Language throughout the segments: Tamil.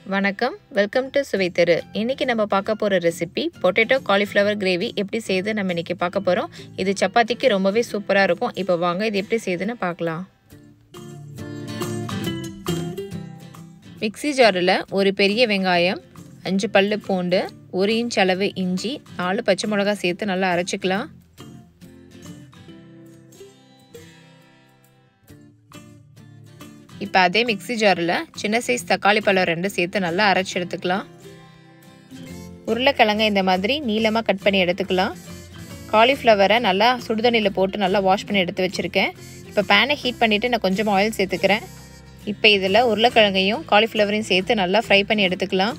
வணக்கம் வெல்கம் டு சுவைத்தரு இன்றைக்கி நம்ம பார்க்க போகிற ரெசிபி பொட்டேட்டோ காலிஃப்ளவர் கிரேவி எப்படி செய்து நம்ம இன்றைக்கி பார்க்க போகிறோம் இது சப்பாத்திக்கு ரொம்பவே சூப்பராக இருக்கும் இப்போ வாங்க இது எப்படி செய்யுதுன்னு பார்க்கலாம் மிக்ஸி ஜாரில் ஒரு பெரிய வெங்காயம் அஞ்சு பல்லு பூண்டு ஒரு இன்ச் அளவு இஞ்சி நாலு பச்சை மிளகா சேர்த்து நல்லா அரைச்சிக்கலாம் இப்போ அதே மிக்ஸி ஜாரில் சின்ன சைஸ் தக்காளி பழம் ரெண்டு சேர்த்து நல்லா அரைச்சி எடுத்துக்கலாம் உருளைக்கிழங்கை இந்த மாதிரி நீளமாக கட் பண்ணி எடுத்துக்கலாம் காலிஃப்ளவரை நல்லா சுடுதண்ணியில் போட்டு நல்லா வாஷ் பண்ணி எடுத்து வச்சுருக்கேன் இப்போ பேனை ஹீட் பண்ணிவிட்டு நான் கொஞ்சமாக ஆயில் சேர்த்துக்கிறேன் இப்போ இதில் உருளைக்கிழங்கையும் காலிஃப்ளவரையும் சேர்த்து நல்லா ஃப்ரை பண்ணி எடுத்துக்கலாம்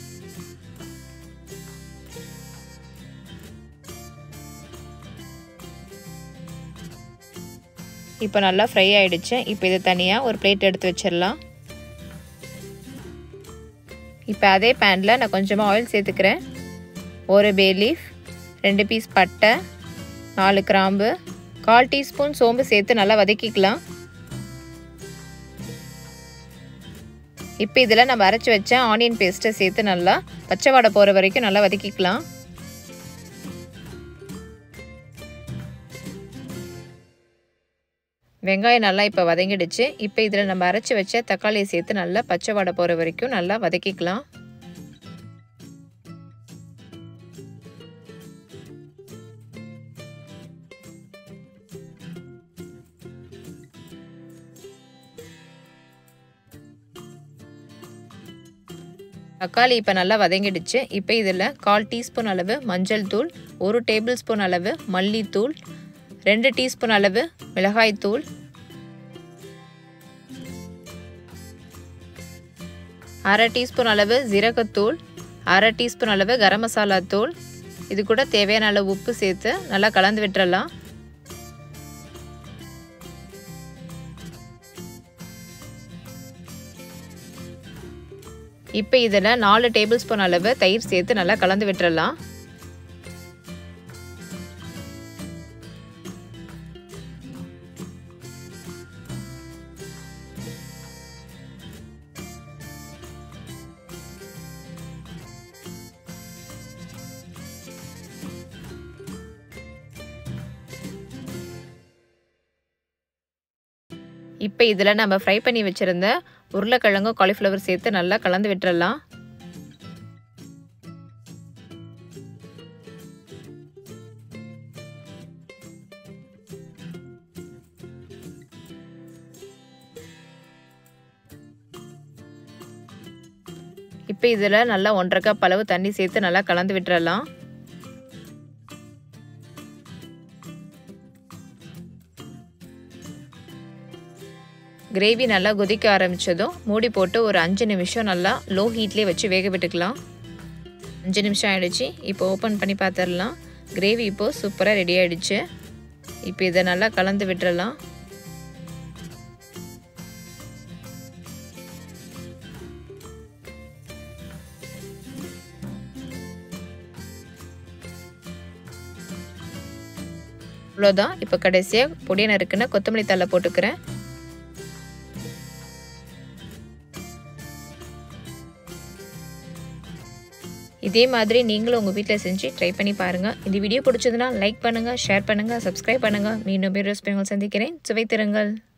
இப்போ நல்லா ஃப்ரை ஆகிடுச்சு இப்போ இதை தனியாக ஒரு பிளேட் எடுத்து வச்சிடலாம் இப்போ அதே பேனில் நான் கொஞ்சமாக ஆயில் சேர்த்துக்கிறேன் ஒரு பே லீஃப் ரெண்டு பீஸ் பட்டை நாலு கிராம்பு கால் டீஸ்பூன் சோம்பு சேர்த்து நல்லா வதக்கிக்கலாம் இப்போ இதில் நம்ம அரைச்சி வச்ச ஆனியன் பேஸ்ட்டை சேர்த்து நல்லா பச்சை வாடை போகிற வரைக்கும் நல்லா வதக்கிக்கலாம் வெங்காயம் நல்லா இப்போ வதங்கிடுச்சு இப்போ இதில் நம்ம அரைச்சி வச்ச தக்காளியை சேர்த்து நல்லா பச்சை வடை போகிற வரைக்கும் நல்லா வதக்கிக்கலாம் தக்காளி இப்போ நல்லா வதங்கிடுச்சு இப்போ இதில் கால் டீஸ்பூன் அளவு மஞ்சள் தூள் ஒரு டேபிள் ஸ்பூன் அளவு மல்லித்தூள் ரெண்டு டீஸ்பூன் அளவு மிளகாய்த்தூள் அரை டீஸ்பூன் அளவு ஜீரகத்தூள் அரை டீஸ்பூன் அளவு கரம் மசாலா தூள் இது கூட தேவையான அளவு உப்பு சேர்த்து நல்லா கலந்து விட்டுறலாம் இப்போ இதில் நாலு டேபிள் ஸ்பூன் அளவு தயிர் சேர்த்து நல்லா கலந்து விட்டுறலாம் இப்போ இதில் நம்ம ஃப்ரை பண்ணி வச்சுருந்த உருளைக்கிழங்கும் காலிஃப்ளவர் சேர்த்து நல்லா கலந்து விட்டுறலாம் இப்போ இதில் நல்லா ஒன்றரை கப் அளவு தண்ணி சேர்த்து நல்லா கலந்து விட்டுறலாம் கிரேவி நல்லா கொதிக்க ஆரம்பித்ததும் மூடி போட்டு ஒரு அஞ்சு நிமிஷம் நல்லா லோ ஹீட்லேயே வச்சு வேக விட்டுக்கலாம் அஞ்சு நிமிஷம் ஆகிடுச்சு இப்போ ஓப்பன் பண்ணி பார்த்துடலாம் கிரேவி இப்போது சூப்பராக ரெடி ஆகிடுச்சு இப்போ இதை நல்லா கலந்து விட்டுறலாம் அவ்வளோதான் இப்போ கடைசியாக பொடியை நறுக்குன்னு கொத்தமல்லி தலை போட்டுக்கிறேன் இதே மாதிரி நீங்களும் உங்கள் வீட்டில் செஞ்சு ட்ரை பண்ணி பாருங்கள் இந்த வீடியோ பிடிச்சதுன்னா லைக் பண்ணுங்கள் ஷேர் பண்ணுங்கள் சப்ஸ்கிரைப் பண்ணுங்கள் மீண்டும் வீடியோஸ் சந்திக்கிறேன் சுவை திறங்கள்